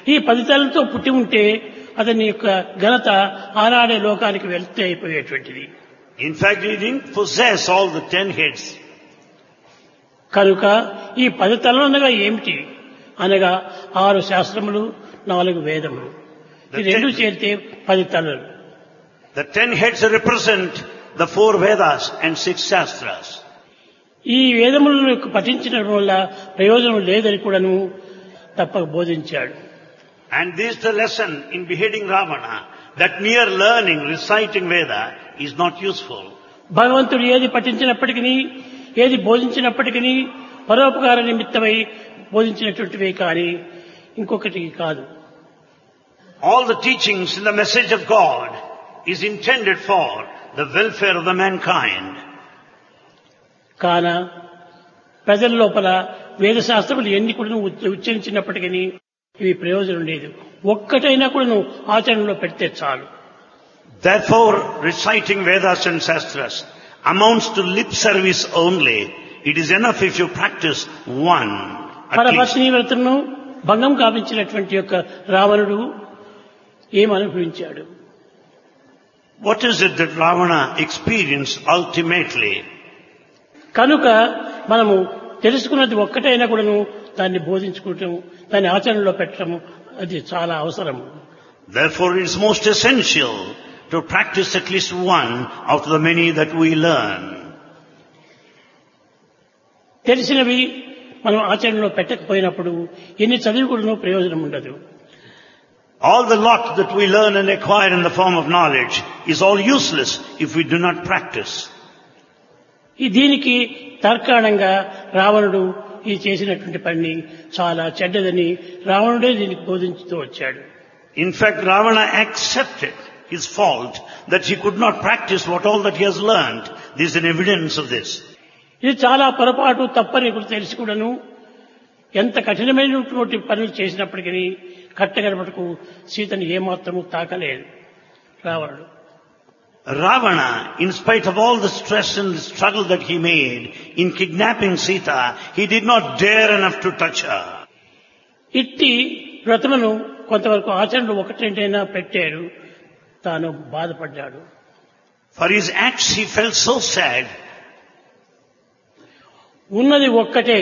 ఈ పది తలలతో పుట్టి ఉంటే అతని యొక్క ఘనత ఆనాడే లోకానికి వెళ్తే అయిపోయేటువంటిది In fact, he didn't possess all the ten heads. కనుక ఈ పది తలలు అనగా ఏమిటి అనగా ఆరు శాస్త్రములు నాలుగు వేదములు ఈ రెండు చేరితే పది తలలు The ten heads represent the four Vedas and six Shastras. ఈ వేదములను యొక్క పఠించడం వల్ల ప్రయోజనం లేదని కూడాను తప్పక బోధించాడు And this is the lesson in beheading Ravana, that mere learning, reciting Veda is not useful. భగవంతుడు ఏది పఠించినప్పటికీ ఏది బోధించినప్పటికీ పరోపకార నిమిత్తమై బోధించినటువంటివే కానీ ఇంకొకటి కాదు All the teachings in the message of God is intended for the welfare of the mankind. కాన ప్రజల లోపల వేదశాస్త్రములు ఎన్ని కూడా ఉచ్చరించినప్పటికీ ఇవి ప్రయోజనం లేదు ఒక్కటైనా కూడా ఆచరణలో పెడితే చాలు Therefore, reciting Vedas and Shastras amounts to lip service only. It is enough if you practice one. At least. పరపత్ని వ్రతను భంగం కావించినటువంటి యొక్క రావణుడు ఏమనుభవించాడు What is it that Ravana experienced ultimately? కనుక మనము తెలుసుకున్నది ఒక్కటైనా కూడాను దాన్ని బోధించుకోవటం దాన్ని ఆచరణలో పెట్టడం అది చాలా అవసరము Therefore, it is most essential to practice at least one out of the many that we learn. తెలిసినవి మనం ఆచరణలో పెట్టకపోయినప్పుడు ఎన్ని చదివి కూడాను ప్రయోజనం ఉండదు All the lot that we learn and acquire in the form of knowledge is all useless if we do not practice. ఈ దీనికి తర్కాణంగా రావణుడు ఈ చేసినటువంటి పని చాలా చెడ్డదని రావణుడే దీనికి బోధించుతూ వచ్చాడు In fact, Ravana accepted his fault that he could not practice what all that he has learned. There is an evidence of this. ఇది చాలా పొరపాటు తప్పని ఇప్పుడు తెలిసి కూడాను ఎంత కఠినమైనటువంటి పనులు చేసినప్పటికీ కట్టగడపటకు సీతను ఏమాత్రము తాకలేదు రావణుడు Ravana, in spite of all the stress and the struggle that he made in kidnapping Sita, he did not dare enough to touch her. ఇట్టి వ్రతమును కొంతవరకు ఆచరణలో ఒకటేంటైనా పెట్టాడు తాను బాధపడ్డాడు For his acts he felt so sad. ఉన్నది ఒక్కటే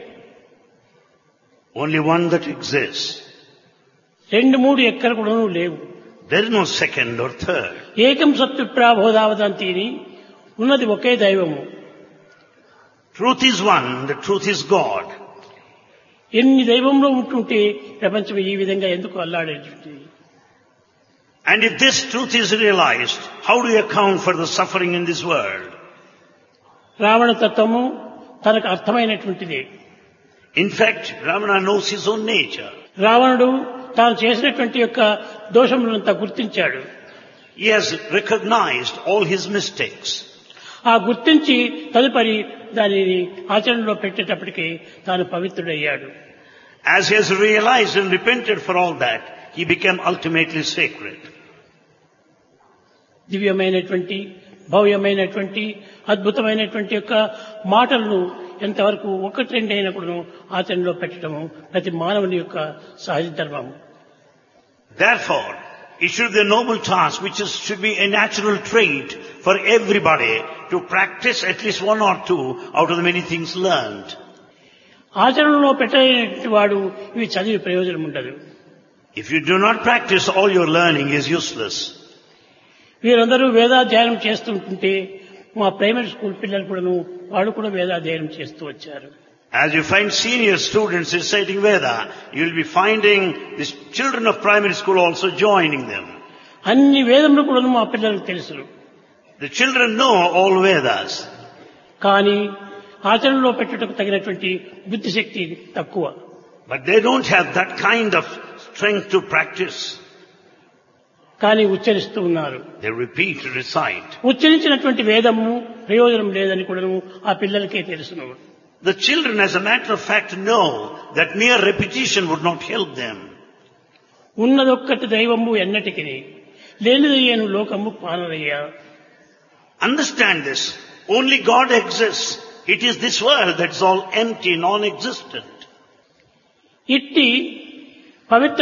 Only one that exists. రెండు మూడు ఎక్కడ కూడాను లేవు There is no second or third. ఏకం సత్తు ప్రాబోధావదంతిని ఉన్నది ఒకే దైవము Truth is one, the truth is God. ఎన్ని దైవంలో ఉంటుంటే ప్రపంచం ఈ విధంగా ఎందుకు అల్లాడేటువంటిది And if this truth is realized, how do you account for the suffering in this world? Ravana తత్వము తనకు అర్థమైనటువంటిది In fact, Ravana knows his own nature. రావణుడు తాను చేసినటువంటి యొక్క దోషములంతా గుర్తించాడు He has recognized all his mistakes. ఆ గుర్తించి తదుపరి దానిని ఆచరణలో పెట్టేటప్పటికి తాను పవిత్రుడయ్యాడు As he has realized and repented for all that, he became ultimately sacred. దివ్యమైనటువంటి భవ్యమైనటువంటి అద్భుతమైనటువంటి యొక్క మాటలను ఎంతవరకు ఒకటి రెండు అయినప్పుడు ఆచరణలో పెట్టడము ప్రతి మానవుని యొక్క సహజ ధర్మము Therefore, it should be a noble task which is, should be a natural trait for everybody to practice at least one or two out of the many things learned. ఆచరణలో పెట్టలేనటువంటి వాడు ఇవి చదివి ప్రయోజనం ఉండదు If you do not practice, all your learning is useless. వీరందరూ వేదాధ్యయనం చేస్తుంటుంటే మా primary school పిల్లలు కూడాను వాళ్ళు కూడా వేదాధ్యయనం చేస్తూ వచ్చారు As you find senior students reciting Veda, you will be finding the children of primary school also joining them. అన్ని వేదములు కూడాను మా పిల్లలకు తెలుసు The children know all Vedas, కానీ ఆచరణలో పెట్టుటకు తగినటువంటి బుద్ధిశక్తి తక్కువ but they don't have that kind of strength to practice. కానీ ఉచ్చరిస్తూ ఉన్నారు They repeat, recite. ఉచ్చరించినటువంటి వేదము ప్రయోజనం లేదని కూడాను ఆ పిల్లలకే తెలుసును The children, as a matter of fact, know that mere repetition would not help them. ఉన్నదొక్కటి దైవము ఎన్నటికి లేనిదయ్యాను లోకము పానరయ్యా Understand this. Only God exists. It is this world that's all empty, non-existent. ఇట్టి పవిత్ర